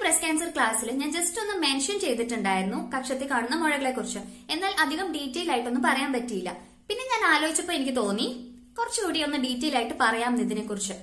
breast cancer ക്ലാസ്സിൽ ഞാൻ just ഒന്ന് മെൻഷൻ ചെയ്തിട്ടുണ്ടായിരുന്നു കക്ഷത്തിൽ കാണുന്ന മുഴകളെ കുറിച്ച് എന്നാൽ അധികം ഡീറ്റെയിൽ ആയിട്ടൊന്നും പറയാൻ പറ്റിയില്ല പിന്നെ ഞാൻ ആലോചിച്ചപ്പോൾ എനിക്ക് തോന്നി കുറച്ചുകൂടി ഒന്ന് ഡീറ്റെയിൽ ആയിട്ട് പറയാം ഇതിനെ കുറിച്ച്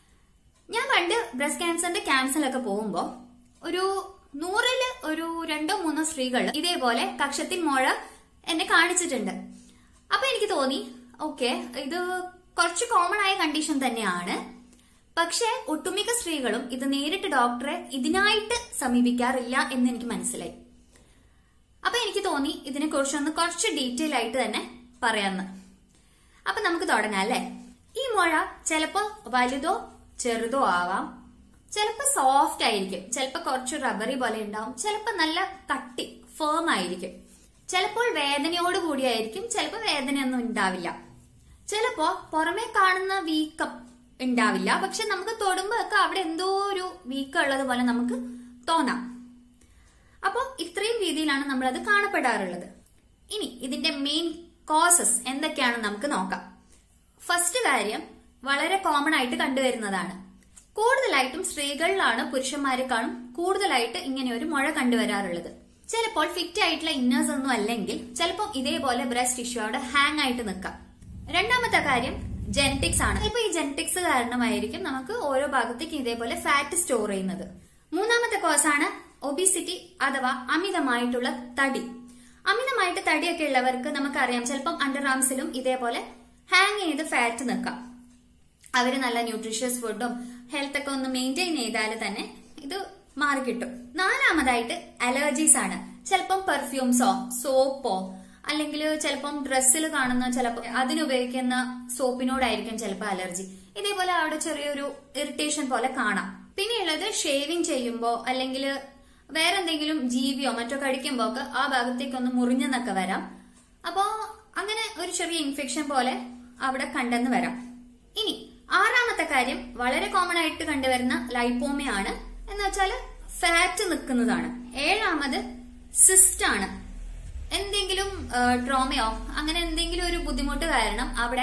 ഞാൻ പണ്ട് ബ്രസ്റ്റ് ക്യാൻസറിന്റെ ക്യാൻസറിലൊക്കെ പോകുമ്പോ ഒരു നൂറില് ഒരു രണ്ടോ മൂന്നോ സ്ത്രീകൾ ഇതേപോലെ കക്ഷത്തിൽ മുഴ എന്നെ കാണിച്ചിട്ടുണ്ട് അപ്പൊ എനിക്ക് തോന്നി ഓക്കെ ഇത് കുറച്ച് കോമൺ ആയ കണ്ടീഷൻ തന്നെയാണ് പക്ഷെ ഒട്ടുമിക്ക സ്ത്രീകളും ഇത് നേരിട്ട് ഡോക്ടറെ ഇതിനായിട്ട് സമീപിക്കാറില്ല എന്ന് എനിക്ക് മനസ്സിലായി അപ്പൊ എനിക്ക് തോന്നി ഇതിനെ കുറിച്ചൊന്ന് കുറച്ച് ഡീറ്റെയിൽ ആയിട്ട് തന്നെ പറയാന്ന് അപ്പൊ നമുക്ക് തുടങ്ങാം അല്ലെ ഈ മുഴ ചിലപ്പോ വലുതോ ചെറുതോ ആവാം ചിലപ്പോ സോഫ്റ്റ് ആയിരിക്കും ചിലപ്പോ കുറച്ച് റബ്ബറി പോലെ ഉണ്ടാവും ചിലപ്പോ നല്ല കട്ടി ഫേം ആയിരിക്കും ചിലപ്പോൾ വേദനയോട് കൂടിയായിരിക്കും ചിലപ്പോ വേദനയൊന്നും ഉണ്ടാവില്ല ചിലപ്പോ പുറമേ കാണുന്ന വീക്കം ഉണ്ടാവില്ല പക്ഷെ നമുക്ക് തൊടുമ്പോ ഒക്കെ അവിടെ എന്തോ ഒരു വീക്കം ഉള്ളത് പോലെ നമുക്ക് തോന്നാം അപ്പോൾ ഇത്രയും രീതിയിലാണ് നമ്മൾ അത് കാണപ്പെടാറുള്ളത് ഇനി ഇതിന്റെ മെയിൻ കോസസ് എന്തൊക്കെയാണെന്ന് നമുക്ക് നോക്കാം ഫസ്റ്റ് കാര്യം വളരെ കോമൺ ആയിട്ട് കണ്ടുവരുന്നതാണ് കൂടുതലായിട്ടും സ്ത്രീകളിലാണ് പുരുഷന്മാരെക്കാളും കൂടുതലായിട്ട് ഇങ്ങനെ ഒരു മുഴ കണ്ടുവരാറുള്ളത് ചിലപ്പോൾ ഫിറ്റ് ആയിട്ടുള്ള ഇന്നേഴ്സ് ഒന്നും അല്ലെങ്കിൽ ചിലപ്പോൾ ഇതേപോലെ ബ്രസ്റ്റ് ടിഷ്യൂ അവിടെ ഹാങ് ആയിട്ട് നിൽക്കാം രണ്ടാമത്തെ കാര്യം ജെനറ്റിക്സ് ആണ് ഇപ്പൊ ഈ ജെനറ്റിക്സ് കാരണമായിരിക്കും നമുക്ക് ഓരോ ഭാഗത്തേക്ക് ഇതേപോലെ ഫാറ്റ് സ്റ്റോർ ചെയ്യുന്നത് മൂന്നാമത്തെ കോസാണ് ഒബിസിറ്റി അഥവാ അമിതമായിട്ടുള്ള തടി അമിതമായിട്ട് തടിയൊക്കെ ഉള്ളവർക്ക് നമുക്കറിയാം ചിലപ്പം അണ്ടർ ആംസിലും ഇതേപോലെ ഹാങ് ചെയ്ത് ഫാറ്റ് നിൽക്കാം അവര് നല്ല ന്യൂട്രീഷ്യസ് ഫുഡും ഹെൽത്ത് ഒക്കെ ഒന്ന് മെയിൻറ്റെയിൻ ചെയ്താൽ തന്നെ ഇത് മാറിക്കിട്ടും നാലാമതായിട്ട് അലർജീസ് ആണ് ചിലപ്പം പെർഫ്യൂംസോ സോപ്പോ അല്ലെങ്കിൽ ചിലപ്പം ഡ്രസ്സിൽ കാണുന്ന ചിലപ്പോൾ അതിനുപയോഗിക്കുന്ന സോപ്പിനോടായിരിക്കും ചിലപ്പോൾ അലർജി ഇതേപോലെ അവിടെ ചെറിയൊരു ഇറിറ്റേഷൻ പോലെ കാണാം പിന്നെയുള്ളത് ഷേവിങ് ചെയ്യുമ്പോ അല്ലെങ്കിൽ വേറെ എന്തെങ്കിലും ജീവിയോ മറ്റോ കടിക്കുമ്പോ ഒക്കെ ആ ഭാഗത്തേക്ക് ഒന്ന് മുറിഞ്ഞെന്നൊക്കെ വരാം അപ്പോ അങ്ങനെ ഒരു ചെറിയ ഇൻഫെക്ഷൻ പോലെ അവിടെ കണ്ടെന്ന് വരാം ഇനി ആറാമത്തെ കാര്യം വളരെ കോമൺ ആയിട്ട് കണ്ടുവരുന്ന ലൈപ്പോമയാണ് എന്ന് വെച്ചാൽ ഫാറ്റ് നിൽക്കുന്നതാണ് ഏഴാമത് സിസ്റ്റ് ആണ് എന്തെങ്കിലും ട്രോമയോ അങ്ങനെ എന്തെങ്കിലും ഒരു ബുദ്ധിമുട്ട് കാരണം അവിടെ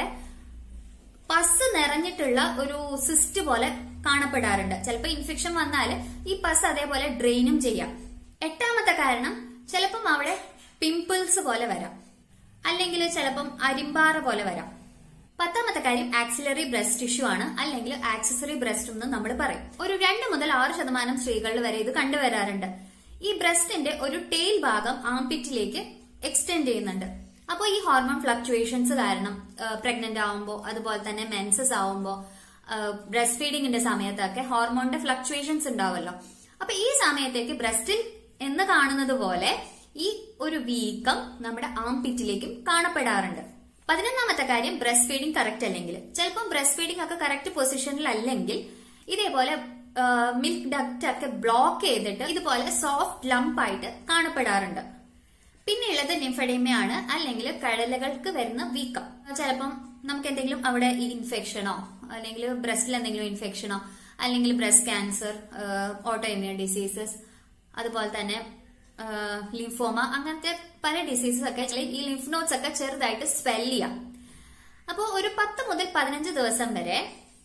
പസ് നിറഞ്ഞിട്ടുള്ള ഒരു സിസ്റ്റ് പോലെ കാണപ്പെടാറുണ്ട് ചിലപ്പോൾ ഇൻഫെക്ഷൻ വന്നാൽ ഈ പസ് അതേപോലെ ഡ്രെയിനും ചെയ്യാം എട്ടാമത്തെ കാരണം ചിലപ്പം അവിടെ പിമ്പിൾസ് പോലെ വരാം അല്ലെങ്കിൽ ചിലപ്പം അരിമ്പാറ പോലെ വരാം പത്താമത്തെ കാര്യം ആക്സിലറി ബ്രസ്റ്റ് ടിഷ്യൂ ആണ് അല്ലെങ്കിൽ ആക്സസറി ബ്രസ്റ്റ് എന്ന് നമ്മൾ പറയും ഒരു രണ്ട് മുതൽ ആറ് ശതമാനം സ്ത്രീകളിൽ വരെ ഇത് കണ്ടുവരാറുണ്ട് ഈ ബ്രസ്റ്റിന്റെ ഒരു ടെയിൽ ഭാഗം ആംപിറ്റിലേക്ക് എക്സ്റ്റെൻഡ് ചെയ്യുന്നുണ്ട് അപ്പോൾ ഈ ഹോർമോൺ ഫ്ലക്ച്വേഷൻസ് കാരണം പ്രഗ്നന്റ് ആവുമ്പോൾ അതുപോലെ തന്നെ മെൻസസ് ആവുമ്പോൾ ബ്രസ്റ്റ് ഫീഡിങ്ങിന്റെ സമയത്തൊക്കെ ഹോർമോണിന്റെ ഫ്ലക്ച്വേഷൻസ് ഉണ്ടാവുമല്ലോ അപ്പൊ ഈ സമയത്തേക്ക് ബ്രസ്റ്റിൽ എന്ന് കാണുന്നത് പോലെ ഈ ഒരു വീക്കം നമ്മുടെ ആംപിറ്റിലേക്കും കാണപ്പെടാറുണ്ട് പതിനൊന്നാമത്തെ കാര്യം ബ്രസ്റ്റ് ഫീഡിംഗ് കറക്റ്റ് അല്ലെങ്കിൽ ചിലപ്പം ബ്രസ്റ്റ് ഫീഡിംഗ് ഒക്കെ കറക്റ്റ് പൊസിഷനിൽ അല്ലെങ്കിൽ ഇതേപോലെ മിൽക്ക് ഡക്റ്റ് ഒക്കെ ബ്ലോക്ക് ചെയ്തിട്ട് ഇതുപോലെ സോഫ്റ്റ് ലംപ് ആയിട്ട് കാണപ്പെടാറുണ്ട് പിന്നെ ഉള്ളത് നിംഫഡേമയാണ് അല്ലെങ്കിൽ കടലകൾക്ക് വരുന്ന വീക്കം ചിലപ്പം നമുക്ക് എന്തെങ്കിലും അവിടെ ഇൻഫെക്ഷനോ അല്ലെങ്കിൽ ബ്രസ്റ്റിൽ എന്തെങ്കിലും ഇൻഫെക്ഷനോ അല്ലെങ്കിൽ breast cancer autoimmune diseases അതുപോലെ തന്നെ ലിംഫോമ അങ്ങനത്തെ പല ഡിസീസസ് ഒക്കെ ഈ ലിംഫ് നോട്ട്സ് ഒക്കെ ചെറുതായിട്ട് സ്വെൽ ചെയ്യാം അപ്പോൾ ഒരു പത്ത് മുതൽ പതിനഞ്ച് ദിവസം വരെ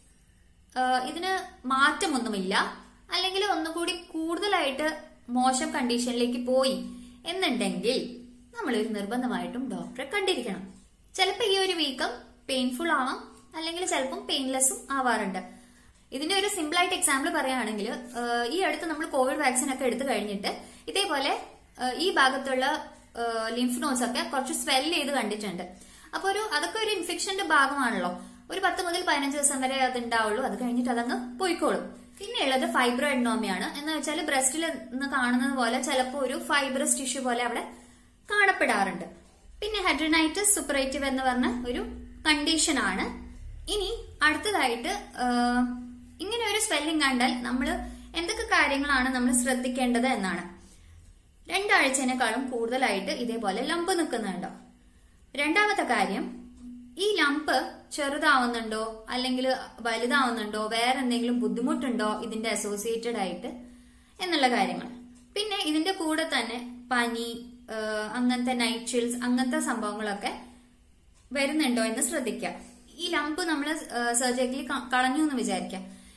ഇതിന് മാറ്റമൊന്നുമില്ല അല്ലെങ്കിൽ ഒന്നുകൂടി കൂടുതലായിട്ട് മോശം കണ്ടീഷനിലേക്ക് പോയി എന്നുണ്ടെങ്കിൽ നമ്മളൊരു നിർബന്ധമായിട്ടും ഡോക്ടറെ കണ്ടിരിക്കണം ചിലപ്പോൾ ഈ ഒരു വീക്കം പെയിൻഫുൾ ആവാം അല്ലെങ്കിൽ ചിലപ്പം പെയിൻലെസ്സും ആവാറുണ്ട് ഇതിന്റെ ഒരു സിമ്പിൾ ആയിട്ട് എക്സാമ്പിൾ പറയുകയാണെങ്കിൽ ഈ അടുത്ത് നമ്മൾ കോവിഡ് വാക്സിൻ ഒക്കെ എടുത്തു കഴിഞ്ഞിട്ട് ഇതേപോലെ ഈ ഭാഗത്തുള്ള ലിംഫ് നോട്ട്സ് ഒക്കെ കുറച്ച് സ്വെൽ ചെയ്ത് കണ്ടിട്ടുണ്ട് അപ്പൊ ഒരു അതൊക്കെ ഒരു ഇൻഫെക്ഷന്റെ ഭാഗമാണല്ലോ ഒരു പത്ത് മുതൽ പതിനഞ്ച് ദിവസം വരെ അത് ഉണ്ടാവുള്ളൂ അത് കഴിഞ്ഞിട്ട് അതങ്ങ് പോയിക്കോളും പിന്നെ ഉള്ളത് ഫൈബ്രോ എഡ്നോമിയാണ് എന്ന് വെച്ചാൽ ബ്രസ്റ്റിൽ നിന്ന് കാണുന്നത് പോലെ ചിലപ്പോൾ ഒരു ഫൈബ്രസ് ടിഷ്യൂ പോലെ അവിടെ കാണപ്പെടാറുണ്ട് പിന്നെ ഹെഡ്രിനൈറ്റിസ് സുപ്പറേറ്റീവ് എന്ന് പറഞ്ഞ ഒരു കണ്ടീഷൻ ആണ് ഇനി അടുത്തതായിട്ട് ഇങ്ങനെ ഒരു സ്വെല്ലിംഗ് കണ്ടാൽ നമ്മൾ എന്തൊക്കെ കാര്യങ്ങളാണ് നമ്മൾ ശ്രദ്ധിക്കേണ്ടത് എന്നാണ് രണ്ടാഴ്ചനേക്കാളും കൂടുതലായിട്ട് ഇതേപോലെ ലംപ് നിൽക്കുന്നുണ്ടോ രണ്ടാമത്തെ കാര്യം ഈ ലംപ് ചെറുതാവുന്നുണ്ടോ അല്ലെങ്കിൽ വലുതാവുന്നുണ്ടോ വേറെ എന്തെങ്കിലും ബുദ്ധിമുട്ടുണ്ടോ ഇതിന്റെ അസോസിയേറ്റഡ് ആയിട്ട് എന്നുള്ള കാര്യങ്ങൾ പിന്നെ ഇതിന്റെ കൂടെ തന്നെ പനി അങ്ങനത്തെ നൈറ്റ് ചിൽസ് അങ്ങനത്തെ സംഭവങ്ങളൊക്കെ വരുന്നുണ്ടോ എന്ന് ശ്രദ്ധിക്കുക ഈ ലംപ് നമ്മൾ സർജറിക്കലി കളഞ്ഞു എന്ന് വിചാരിക്കാം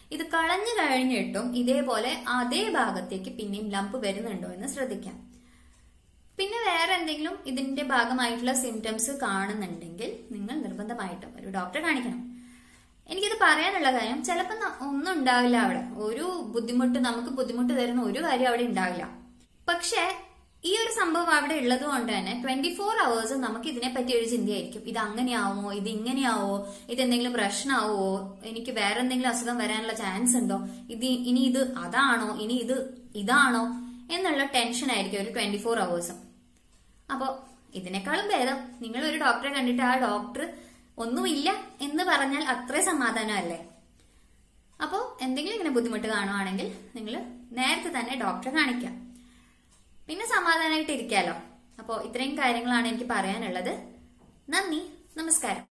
ഇത് കളഞ്ഞു കഴിഞ്ഞിട്ടും ഇതേപോലെ അതേ ഭാഗത്തേക്ക് പിന്നെയും ലംപ് വരുന്നുണ്ടോ എന്ന് ശ്രദ്ധിക്കാം പിന്നെ വേറെ എന്തെങ്കിലും ഇതിന്റെ ഭാഗമായിട്ടുള്ള സിംറ്റംസ് കാണുന്നുണ്ടെങ്കിൽ നിങ്ങൾ നിർബന്ധമായിട്ടും ഒരു ഡോക്ടറെ കാണിക്കണം എനിക്കിത് പറയാനുള്ള കാര്യം ചിലപ്പോൾ ഒന്നും ഉണ്ടാവില്ല അവിടെ ഒരു ബുദ്ധിമുട്ട് നമുക്ക് ബുദ്ധിമുട്ട് തരുന്ന ഒരു കാര്യം അവിടെ ഉണ്ടാവില്ല പക്ഷേ ഈ ഒരു സംഭവം അവിടെ ഉള്ളത് കൊണ്ട് തന്നെ ട്വന്റി ഫോർ അവേഴ്സ് നമുക്ക് ഇതിനെപ്പറ്റി ഒരു ചിന്തയായിരിക്കും ഇത് അങ്ങനെയാവോ ഇത് ഇങ്ങനെയാവോ ഇത് എന്തെങ്കിലും പ്രശ്നമാവോ എനിക്ക് വേറെ എന്തെങ്കിലും അസുഖം വരാനുള്ള ചാൻസ് ഉണ്ടോ ഇത് ഇനി ഇത് അതാണോ ഇനി ഇത് ഇതാണോ എന്നുള്ള ടെൻഷൻ ആയിരിക്കും ഒരു ട്വന്റി ഫോർ അവേഴ്സും അപ്പോ ഇതിനേക്കാളും ഭേദം നിങ്ങൾ ഒരു ഡോക്ടറെ കണ്ടിട്ട് ആ ഡോക്ടർ ഒന്നുമില്ല എന്ന് പറഞ്ഞാൽ അത്രേ സമാധാനമല്ലേ അപ്പോൾ എന്തെങ്കിലും ഇങ്ങനെ ബുദ്ധിമുട്ട് കാണുവാണെങ്കിൽ നിങ്ങൾ നേരത്തെ തന്നെ ഡോക്ടറെ കാണിക്കാം പിന്നെ സമാധാനമായിട്ട് ഇരിക്കാലോ അപ്പോൾ ഇത്രയും കാര്യങ്ങളാണ് എനിക്ക് പറയാനുള്ളത് നന്ദി നമസ്കാരം